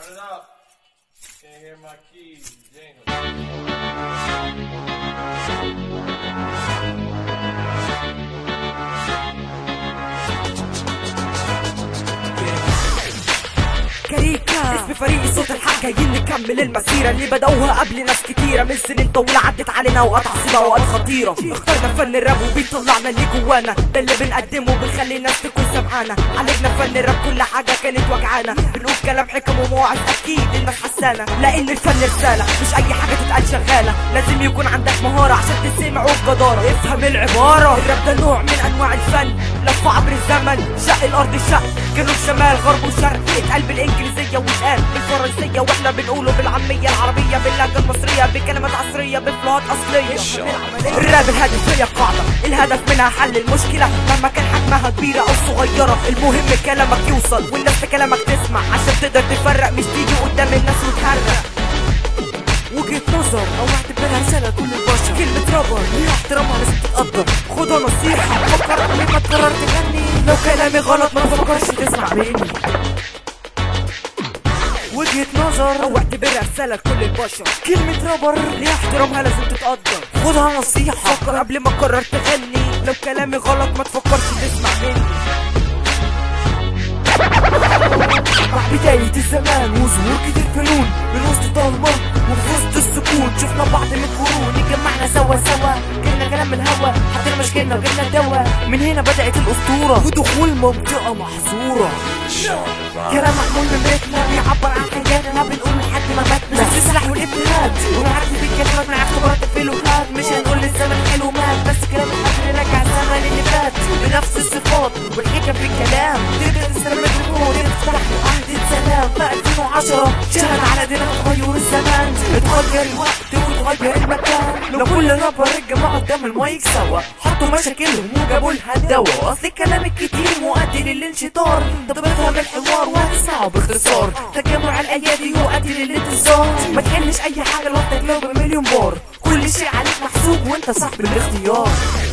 it up. Can't hear my keys. Jingle. كاريكا اسم فريق صوت الحق جايين نكمل المسيرة اللي بدأوها قبل ناس كتيرة من سنين طويلة عدت علينا وقطع صدى اوقات خطيرة اخترنا فن الراب وبيطلعنا اللي جوانا ده اللي بنقدمه بنخلي الناس تكون سمعانا عالجنا فن الراب كل حاجة كانت وجعانا بنقول كلام حكم ومواعظ اكيد الناس حسانا لان الفن رسالة مش اي حاجة تتقال شغالة لازم يكون عندك مهارة عشان تسمع وبجدارة افهم العبارة الراب ده نوع من انواع الفن لف عبر الزمن شق الارض شق جنوب شمال غرب وشرق اتقال بالانجليزيه واتقال بالفرنسيه واحنا بنقوله بالعاميه العربيه باللهجه المصريه بكلمات عصريه بفلوهات اصليه الراب الهدف هي القاعده الهدف منها حل المشكله مهما كان حجمها كبيره او صغيره المهم كلامك يوصل والناس في كلامك تسمع عشان تقدر تفرق مش تيجي قدام الناس وتهرق وجهة نظر او اعتبرها رسالة لكل البشر كلمة رابر ليها احترامها لازم تتقدر خدها نصيحة فكر قبل ما تقرر تغني لو كلامي غلط ما تفكرش تسمع مني وجهة نظر او اعتبرها رسالة لكل البشر كلمة رابر ليها احترامها لازم تتقدر خدها نصيحة فكر قبل ما تقرر تغني لو كلامي غلط ما تفكرش تسمع مني مع بداية الزمان وظهور كتير فنون من وسط ضلمة وفي وسط السكون شفنا بعض من قرون اتجمعنا سوا سوا جبنا كلام الهوا حطينا مشكلنا وجبنا الدواء من هنا بدأت الأسطورة ودخول منطقة محظورة كلام معمول من بيتنا بيعبر عن حياتنا بنقول لحد ما ماتنا نفس السلاح والابتهاد ونعدي بالكلمات مع اختبارات الفيلوهات مش هنقول للزمن حلو مات بس كلام الحق نرجع الزمن اللي فات بنفس الصفات والحكم في الكلام تقدر تستمر تكون تفتح عهد السلام في 2010 شهد على دينا تغير الزمان اتغير الوقت وتغير المكان لو كل رابر اتجمعوا قدام المايك سوا حطوا مشاكلهم وجابوا لها الدواء اصل الكلام الكتير مؤدي للانشطار طب افهم الحوار وهتسمعه باختصار تجمع الايادي يؤدي للانتصار ما تحلش اي حاجه لوحدك لو بمليون بار كل شيء عليك محسوب وانت صاحب الاختيار